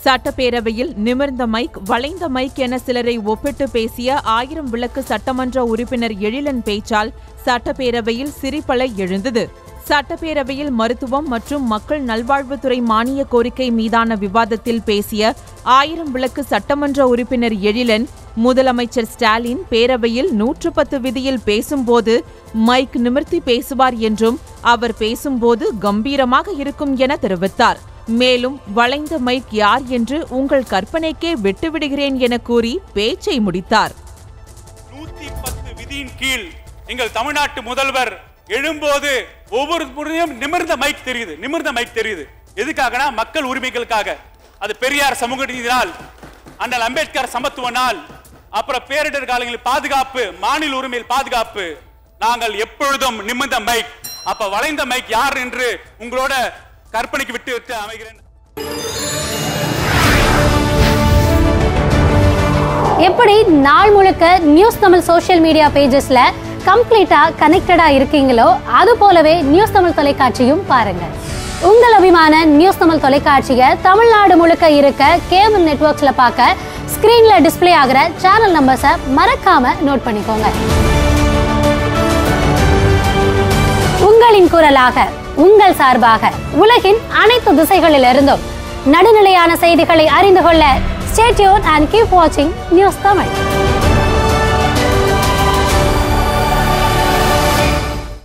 சட்டப்பேரவையில் நிமிர்ந்த மைக் வளைந்த மைக் என சிலரை ஒப்பிட்டு பேசிய ஆயிரம் விளக்கு சட்டமன்ற உறுப்பினர் எழிலன் பேச்சால் சட்டப்பேரவையில் சிரிப்பலை எழுந்தது சட்டப்பேரவையில் மருத்துவம் மற்றும் மக்கள் நல்வாழ்வுத்துறை மானிய கோரிக்கை மீதான விவாதத்தில் பேசிய ஆயிரம் விளக்கு சட்டமன்ற உறுப்பினர் எழிலன் முதலமைச்சர் ஸ்டாலின் பேரவையில் நூற்று பத்து விதியில் பேசும்போது மைக் நிமிர்த்தி பேசுவார் என்றும் அவர் பேசும்போது கம்பீரமாக இருக்கும் என தெரிவித்தார் மேலும் வளைந்த மைக் யார் என்று உங்கள் கற்பனைக்கே விட்டுவிடுகிறேன் என கூறி பேச்சை முடித்தார் நூத்தி பத்து விதியின் கீழ் எங்கள் தமிழ்நாட்டு முதல்வர் எழும்போது ஒவ்வொரு முறையும் நிமிர்ந்த மைக் தெரியுது நிமிர்ந்த மைக் தெரியுது எதுக்காகனா மக்கள் உரிமைகளுக்காக அது பெரியார் சமூக நீதினால் அண்ணல் அம்பேத்கர் சமத்துவ நாள் அப்புறம் பேரிடர் காலங்களில் பாதுகாப்பு மாநில உரிமையில் பாதுகாப்பு நாங்கள் எப்பொழுதும் நிமிர்ந்த மைக் அப்ப வளைந்த மைக் யார் என்று உங்களோட கற்பனைக்கு விட்டு விட்டு அமைகிறேன் எப்படி நாள் முழுக்க நியூஸ் தமிழ் சோஷியல் மீடியா பேஜஸ்ல கம்ப்ளீட்டா கனெக்டடா இருக்கீங்களோ அது போலவே நியூஸ் தமிழ் தொலைக்காட்சியும் பாருங்க உங்கள் அபிமான நியூஸ் தமிழ் தொலைக்காட்சியை தமிழ்நாடு முழுக்க இருக்க கேபிள் நெட்வொர்க்ஸ்ல பார்க்க ஸ்கிரீன்ல டிஸ்ப்ளே ஆகிற சேனல் நம்பர்ஸை மறக்காம நோட் பண்ணிக்கோங்க உங்களின் குரலாக உங்கள் சார்பாக உலகின் அனைத்து திசைகளிலிருந்தும் நடுநிலையான செய்திகளை அறிந்து கொள்ள ஸ்டேட்யூன் அண்ட் கீப் வாட்சிங் நியூஸ் தமிழ்